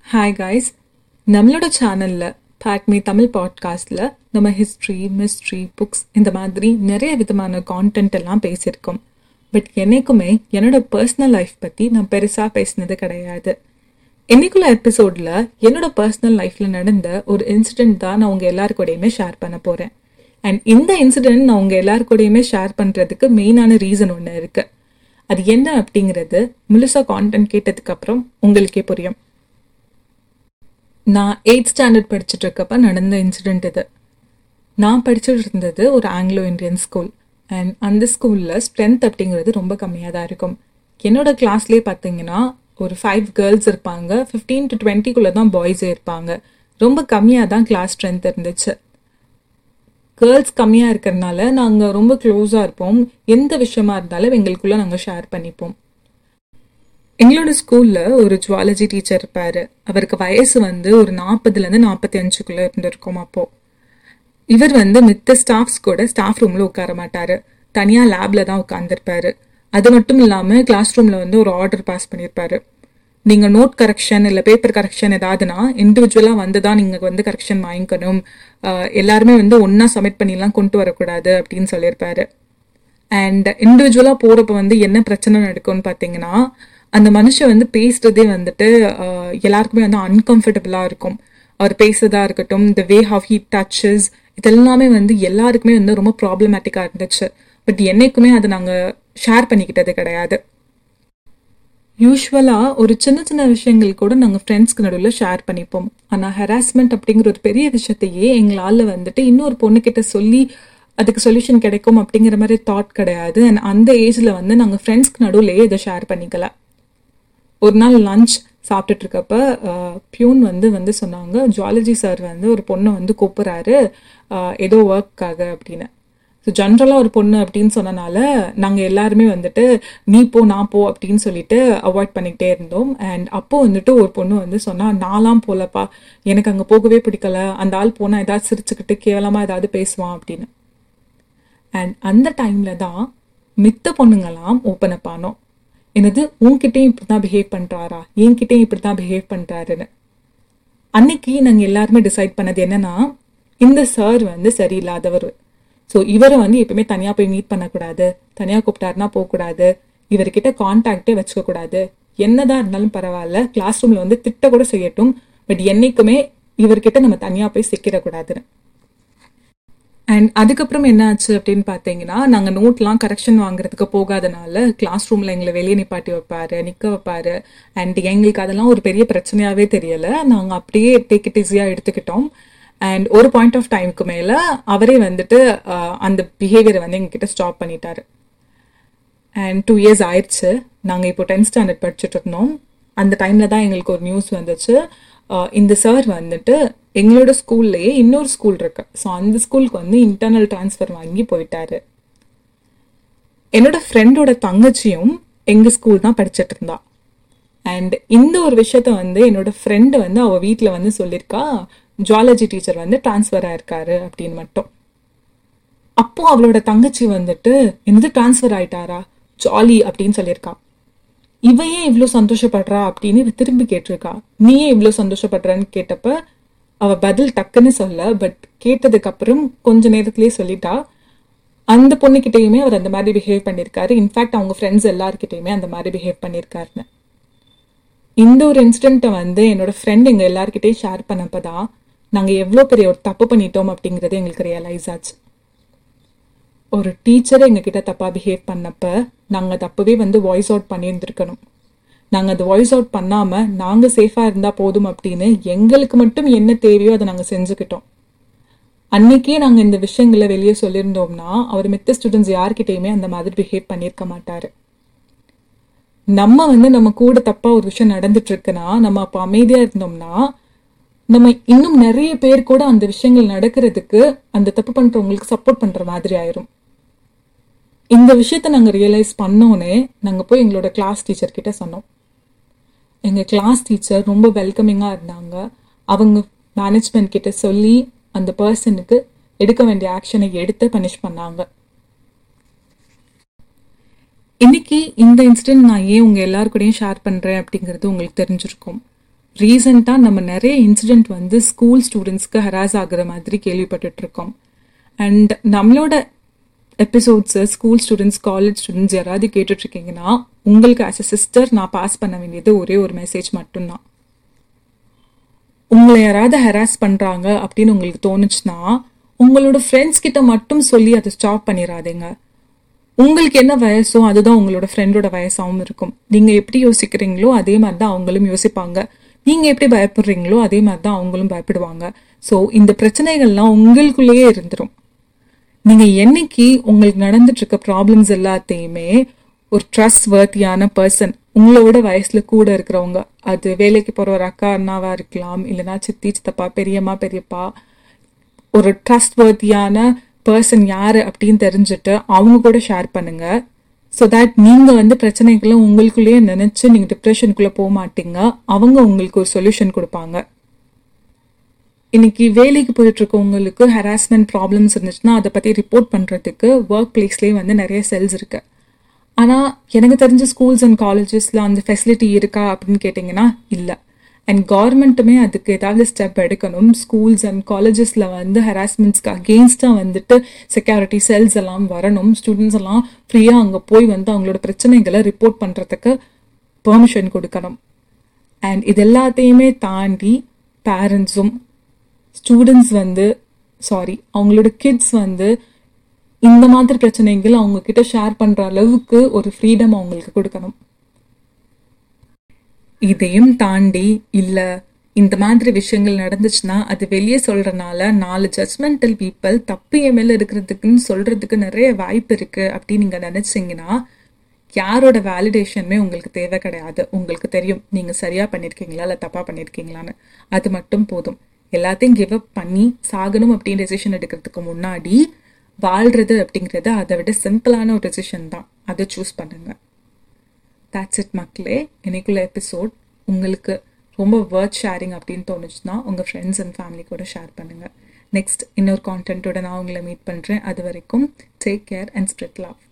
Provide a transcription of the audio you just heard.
hi guys நம்மளோட சேனலில் பேக்மி தமிழ் பாட்காஸ்டில் நம்ம ஹிஸ்ட்ரி மிஸ்ட்ரி புக்ஸ் இந்த மாதிரி நிறைய விதமான கான்டென்ட் எல்லாம் பேசியிருக்கோம் பட் என்னைக்குமே என்னோட பர்சனல் லைஃப் பற்றி நான் பெருசாக பேசினது கிடையாது இன்னைக்குள்ள எபிசோடில் என்னோட பர்சனல் லைஃப்பில் நடந்த ஒரு இன்சிடென்ட் தான் நான் உங்கள் எல்லாருக்கூடையுமே ஷேர் பண்ண போகிறேன் அண்ட் இந்த இன்சிடென்ட் நான் உங்கள் எல்லாருக்கூடையுமே ஷேர் பண்ணுறதுக்கு மெயினான ரீசன் ஒன்று இருக்குது அது என்ன அப்படிங்கிறது முழுசா கான்டென்ட் கேட்டதுக்கு அப்புறம் உங்களுக்கே புரியும் நான் எயித் ஸ்டாண்டர்ட் படிச்சுட்டு இருக்கப்ப நடந்த இன்சிடென்ட் இது நான் படிச்சுட்டு இருந்தது ஒரு ஆங்கிலோ இந்தியன் ஸ்கூல் அண்ட் அந்த ஸ்கூலில் ஸ்ட்ரென்த் அப்படிங்கிறது ரொம்ப கம்மியாக தான் இருக்கும் என்னோட கிளாஸ்லேயே பார்த்தீங்கன்னா ஒரு ஃபைவ் கேர்ள்ஸ் இருப்பாங்க ஃபிஃப்டீன் டு டுவெண்ட்டிக்குள்ளே தான் பாய்ஸே இருப்பாங்க ரொம்ப கம்மியாக தான் கிளாஸ் ஸ்ட்ரென்த் இருந்துச்சு கேர்ள்ஸ் கம்மியாக இருக்கிறதுனால நாங்கள் ரொம்ப க்ளோஸாக இருப்போம் எந்த விஷயமா இருந்தாலும் எங்களுக்குள்ளே நாங்கள் ஷேர் பண்ணிப்போம் எங்களோட ஸ்கூலில் ஒரு ஜுவாலஜி டீச்சர் இருப்பார் அவருக்கு வயசு வந்து ஒரு நாற்பதுலேருந்து நாற்பத்தி அஞ்சுக்குள்ளே இருந்திருக்கும் அப்போது இவர் வந்து மித்த ஸ்டாஃப்ஸ் கூட ஸ்டாஃப் ரூமில் உட்கார மாட்டார் தனியாக லேபில் தான் உட்காந்துருப்பாரு அது மட்டும் இல்லாமல் கிளாஸ் ரூமில் வந்து ஒரு ஆர்டர் பாஸ் பண்ணியிருப்பாரு நீங்கள் நோட் கரெக்ஷன் இல்லை பேப்பர் கரெக்ஷன் ஏதாவதுனா இண்டிவிஜுவலாக வந்து தான் நீங்கள் வந்து கரெக்ஷன் வாங்கிக்கணும் ஆஹ் எல்லாருமே வந்து ஒன்றா சப்மிட் பண்ணிலாம் கொண்டு வரக்கூடாது அப்படின்னு சொல்லியிருப்பாரு அண்ட் இண்டிவிஜுவலாக போகிறப்ப வந்து என்ன பிரச்சனை நடக்கும்னு பார்த்தீங்கன்னா அந்த மனுஷன் வந்து பேசுறதே வந்துட்டு ஆஹ் எல்லாருக்குமே வந்து அன்கம்ஃபர்டபுளாக இருக்கும் அவர் பேசுறதா இருக்கட்டும் இந்த வே ஹவ் ஹீ டச்சஸ் இதெல்லாமே வந்து எல்லாருக்குமே வந்து ரொம்ப ப்ராப்ளமேட்டிக்காக இருந்துச்சு பட் என்னைக்குமே அதை நாங்கள் ஷேர் பண்ணிக்கிட்டது கிடையாது யூஸ்வலாக ஒரு சின்ன சின்ன விஷயங்கள் கூட நாங்கள் ஃப்ரெண்ட்ஸ்க்கு நடுவில் ஷேர் பண்ணிப்போம் ஆனால் ஹெராஸ்மெண்ட் அப்படிங்கிற ஒரு பெரிய விஷயத்தையே எங்களால் வந்துட்டு இன்னொரு பொண்ணுக்கிட்ட சொல்லி அதுக்கு சொல்யூஷன் கிடைக்கும் அப்படிங்கிற மாதிரி தாட் கிடையாது அண்ட் அந்த ஏஜில் வந்து நாங்கள் ஃப்ரெண்ட்ஸ்க்கு நடுவுலயே இதை ஷேர் பண்ணிக்கல ஒரு நாள் லஞ்ச் சாப்பிட்டுட்டு இருக்கப்ப பியூன் வந்து வந்து சொன்னாங்க ஜுவாலஜி சார் வந்து ஒரு பொண்ணை வந்து கூப்பிட்றாரு ஏதோ ஒர்க்காக அப்படின்னு ஸோ ஜென்ரலாக ஒரு பொண்ணு அப்படின்னு சொன்னனால நாங்கள் எல்லாருமே வந்துட்டு நீ போ நான் போ அப்படின்னு சொல்லிட்டு அவாய்ட் பண்ணிக்கிட்டே இருந்தோம் அண்ட் அப்போ வந்துட்டு ஒரு பொண்ணு வந்து சொன்னா நான்லாம் போலப்பா எனக்கு அங்கே போகவே பிடிக்கல அந்த ஆள் போனால் ஏதாவது சிரிச்சுக்கிட்டு கேவலமாக ஏதாவது பேசுவான் அப்படின்னு அண்ட் அந்த டைமில் தான் மித்த பொண்ணுங்களாம் ஓப்பன் அப் ஆனோம் என்னது உன்கிட்டயும் இப்படி தான் பிஹேவ் பண்ணுறாரா என்கிட்டயும் இப்படி தான் பிஹேவ் பண்ணுறாருன்னு அன்னைக்கு நாங்கள் எல்லாருமே டிசைட் பண்ணது என்னன்னா இந்த சார் வந்து சரியில்லாதவர் ஸோ இவரை வந்து எப்பவுமே தனியாக போய் மீட் பண்ணக்கூடாது தனியாக கூப்பிட்டாருன்னா போகக்கூடாது இவர்கிட்ட கான்டாக்டே வச்சுக்க கூடாது என்னதான் இருந்தாலும் பரவாயில்ல கிளாஸ் ரூமில் வந்து திட்ட கூட செய்யட்டும் பட் என்னைக்குமே இவர்கிட்ட நம்ம தனியாக போய் சிக்கிடக்கூடாதுன்னு அண்ட் அதுக்கப்புறம் என்ன ஆச்சு அப்படின்னு பார்த்தீங்கன்னா நாங்கள் நோட்லாம் கரெக்ஷன் வாங்குறதுக்கு போகாதனால கிளாஸ் ரூமில் எங்களை வெளியே நிப்பாட்டி வைப்பாரு நிற்க வைப்பாரு அண்ட் எங்களுக்கு அதெல்லாம் ஒரு பெரிய பிரச்சனையாகவே தெரியல நாங்கள் அப்படியே டேக் இட் ஈஸியாக எடுத்துக்கிட்டோம் அண்ட் ஒரு பாயிண்ட் ஆஃப் டைமுக்கு மேலே அவரே வந்துட்டு ஆஹ், அந்த பிஹேவியரை வந்து எங்ககிட்ட ஸ்டாப் பண்ணிட்டாரு அண்ட் டூ இயர்ஸ் ஆயிடுச்சு நாங்கள் இப்போ டென்த் ஸ்டாண்டர்ட் படிச்சுட்டு இருந்தோம் அந்த டைமில் தான் எங்களுக்கு ஒரு நியூஸ் வந்துச்சு ஆஹ் இந்த சார் வந்துட்டு எங்களோட ஸ்கூல்லையே இன்னொரு ஸ்கூல் இருக்கு ஸோ அந்த ஸ்கூலுக்கு வந்து இன்டர்னல் ட்ரான்ஸ்ஃபர் வாங்கி போயிட்டாரு என்னோட ஃப்ரெண்டோட தங்கச்சியும் எங்கள் ஸ்கூல் தான் படிச்சுட்டு இருந்தா அண்ட் இந்த ஒரு விஷயத்த வந்து என்னோட ஃப்ரெண்டு வந்து அவள் வீட்டில் வந்து சொல்லியிருக்கா ஜுவாலஜி டீச்சர் வந்து ட்ரான்ஸ்ஃபர் ஆயிருக்காரு அப்படின்னு மட்டும் அப்போ அவளோட தங்கச்சி வந்துட்டு என்னது ட்ரான்ஸ்ஃபர் ஆயிட்டாரா ஜாலி அப்படின்னு சொல்லியிருக்கா இவ ஏன் இவ்வளோ சந்தோஷப்படுறா அப்படின்னு இவ திரும்பி கேட்டிருக்கா நீ ஏன் இவ்வளோ சந்தோஷப்படுறான்னு கேட்டப்ப அவ பதில் டக்குன்னு சொல்ல பட் கேட்டதுக்கு அப்புறம் கொஞ்ச நேரத்திலேயே சொல்லிட்டா அந்த பொண்ணுகிட்டயுமே அவர் அந்த மாதிரி பிஹேவ் பண்ணியிருக்காரு இன்ஃபேக்ட் அவங்க ஃப்ரெண்ட்ஸ் எல்லார்கிட்டயுமே அந்த மாதிரி பிஹேவ் பண்ணியிருக்காருன்னு இந்த ஒரு இன்சிடென்ட்டை வந்து என்னோட ஃப்ரெண்ட் எங்க எல்லார்கிட்டயும் ஷேர் பண்ணப்பதான் நாங்க எவ்வளோ பெரிய ஒரு தப்பு பண்ணிட்டோம் அப்படிங்கிறது எங்களுக்கு ரியலைஸ் ஆச்சு ஒரு டீச்சர் எங்ககிட்ட தப்பா பிஹேவ் பண்ணப்ப நாங்க அது அப்பவே வந்து வாய்ஸ் அவுட் பண்ணியிருந்திருக்கணும் நாங்க அது வாய்ஸ் அவுட் பண்ணாம நாங்க சேஃபா இருந்தா போதும் அப்படின்னு எங்களுக்கு மட்டும் என்ன தேவையோ அதை நாங்க செஞ்சுக்கிட்டோம் அன்னைக்கே நாங்க இந்த விஷயங்களை வெளியே சொல்லியிருந்தோம்னா அவர் மித்த ஸ்டூடெண்ட்ஸ் யார்கிட்டயுமே அந்த மாதிரி பிஹேவ் பண்ணியிருக்க மாட்டாரு நம்ம வந்து நம்ம கூட தப்பா ஒரு விஷயம் நடந்துட்டு இருக்குன்னா நம்ம அப்ப அமைதியா இருந்தோம்னா நம்ம இன்னும் நிறைய பேர் கூட அந்த விஷயங்கள் நடக்கிறதுக்கு அந்த தப்பு பண்றவங்களுக்கு சப்போர்ட் பண்ற மாதிரி ஆயிரும் இந்த விஷயத்த நாங்க ரியலைஸ் பண்ணோன்னே நாங்க போய் எங்களோட கிளாஸ் டீச்சர் கிட்ட சொன்னோம் எங்க கிளாஸ் டீச்சர் ரொம்ப வெல்கமிங்கா இருந்தாங்க அவங்க மேனேஜ்மெண்ட் கிட்ட சொல்லி அந்த பர்சனுக்கு எடுக்க வேண்டிய ஆக்ஷனை எடுத்து பனிஷ் பண்ணாங்க இன்னைக்கு இந்த இன்சிடென்ட் நான் ஏன் உங்க எல்லாருக்கூடயும் ஷேர் பண்றேன் அப்படிங்கிறது உங்களுக்கு தெரிஞ்சிருக்கும் ரீசெண்டாக நம்ம நிறைய இன்சிடெண்ட் வந்து ஸ்கூல் ஸ்டூடெண்ட்ஸ்க்கு ஹராஸ் ஆகுற மாதிரி கேள்விப்பட்டுட்டு இருக்கோம் அண்ட் நம்மளோட எபிசோட்ஸை ஸ்கூல் ஸ்டூடெண்ட்ஸ் காலேஜ் ஸ்டூடெண்ட்ஸ் யாராவது கேட்டுட்டு இருக்கீங்கன்னா உங்களுக்கு ஆஸ் அ சிஸ்டர் நான் பாஸ் பண்ண வேண்டியது ஒரே ஒரு மெசேஜ் மட்டும்தான் உங்களை யாராவது ஹராஸ் பண்றாங்க அப்படின்னு உங்களுக்கு தோணுச்சுன்னா உங்களோட ஃப்ரெண்ட்ஸ் கிட்ட மட்டும் சொல்லி அதை ஸ்டாப் பண்ணிடாதீங்க உங்களுக்கு என்ன வயசோ அதுதான் உங்களோட ஃப்ரெண்டோட வயசாகவும் இருக்கும் நீங்க எப்படி யோசிக்கிறீங்களோ அதே மாதிரி தான் அவங்களும் யோசிப்பாங்க நீங்க எப்படி பயப்படுறீங்களோ அதே மாதிரி தான் அவங்களும் பயப்படுவாங்க ஸோ இந்த பிரச்சனைகள்லாம் உங்களுக்குள்ளேயே இருந்துரும் நீங்க என்னைக்கு உங்களுக்கு நடந்துட்டு இருக்க ப்ராப்ளம்ஸ் எல்லாத்தையுமே ஒரு ட்ரஸ்ட் வர்த்தியான பர்சன் உங்களோட வயசுல கூட இருக்கிறவங்க அது வேலைக்கு போற ஒரு அக்கா அண்ணாவா இருக்கலாம் இல்லைன்னா சித்தி சித்தப்பா பெரியம்மா பெரியப்பா ஒரு ட்ரஸ்ட் வர்த்தியான பர்சன் யாரு அப்படின்னு தெரிஞ்சுட்டு அவங்க கூட ஷேர் பண்ணுங்க ஸோ தட் நீங்க வந்து பிரச்சனைகளை உங்களுக்குள்ளேயே நினைச்சு நீங்க டிப்ரெஷனுக்குள்ள போக மாட்டீங்க அவங்க உங்களுக்கு ஒரு சொல்யூஷன் கொடுப்பாங்க இன்னைக்கு வேலைக்கு போயிட்டு இருக்கவங்களுக்கு ஹராஸ்மெண்ட் ப்ராப்ளம்ஸ் இருந்துச்சுன்னா அதை பத்தி ரிப்போர்ட் பண்றதுக்கு ஒர்க் பிளேஸ்லேயே வந்து நிறைய செல்ஸ் இருக்கு ஆனா எனக்கு தெரிஞ்ச ஸ்கூல்ஸ் அண்ட் காலேஜஸ்ல அந்த ஃபெசிலிட்டி இருக்கா அப்படின்னு கேட்டிங்கன்னா இல்லை அண்ட் கவர்மெண்ட்டுமே அதுக்கு ஏதாவது ஸ்டெப் எடுக்கணும் ஸ்கூல்ஸ் அண்ட் காலேஜஸ்ல வந்து ஹராஸ்மெண்ட்ஸ்க்கு அகெயின்ஸ்டாக வந்துட்டு செக்யூரிட்டி செல்ஸ் எல்லாம் வரணும் ஸ்டூடெண்ட்ஸ் எல்லாம் ஃப்ரீயாக அங்கே போய் வந்து அவங்களோட பிரச்சனைகளை ரிப்போர்ட் பண்ணுறதுக்கு பெர்மிஷன் கொடுக்கணும் அண்ட் இது எல்லாத்தையுமே தாண்டி பேரண்ட்ஸும் ஸ்டூடெண்ட்ஸ் வந்து சாரி அவங்களோட கிட்ஸ் வந்து இந்த மாதிரி பிரச்சனைகள் அவங்க கிட்ட ஷேர் பண்ற அளவுக்கு ஒரு ஃப்ரீடம் அவங்களுக்கு கொடுக்கணும் இதையும் தாண்டி இல்ல இந்த மாதிரி விஷயங்கள் நடந்துச்சுன்னா அது வெளியே சொல்றனால நாலு ஜட்மெண்டல் பீப்புள் தப்பு என் மேல இருக்கிறதுக்குன்னு சொல்றதுக்கு நிறைய வாய்ப்பு இருக்கு அப்படின்னு நீங்க நினைச்சீங்கன்னா யாரோட வேலிடேஷனுமே உங்களுக்கு தேவை கிடையாது உங்களுக்கு தெரியும் நீங்க சரியா பண்ணிருக்கீங்களா இல்ல தப்பா பண்ணிருக்கீங்களான்னு அது மட்டும் போதும் எல்லாத்தையும் கிவ் அப் பண்ணி சாகணும் அப்படின்னு டெசிஷன் எடுக்கிறதுக்கு முன்னாடி வாழ்றது அப்படிங்கிறது அதை விட சிம்பிளான ஒரு டெசிஷன் தான் அதை சூஸ் பண்ணுங்க தேட்ஸ் இட் மக்களே இன்னைக்குள்ள எபிசோட் உங்களுக்கு ரொம்ப வேர்ட் ஷேரிங் அப்படின்னு தோணுச்சுன்னா உங்கள் ஃப்ரெண்ட்ஸ் அண்ட் ஃபேமிலி கூட ஷேர் பண்ணுங்கள் நெக்ஸ்ட் இன்னொரு கான்டென்ட்டோட நான் உங்களை மீட் பண்ணுறேன் அது வரைக்கும் take care and spread love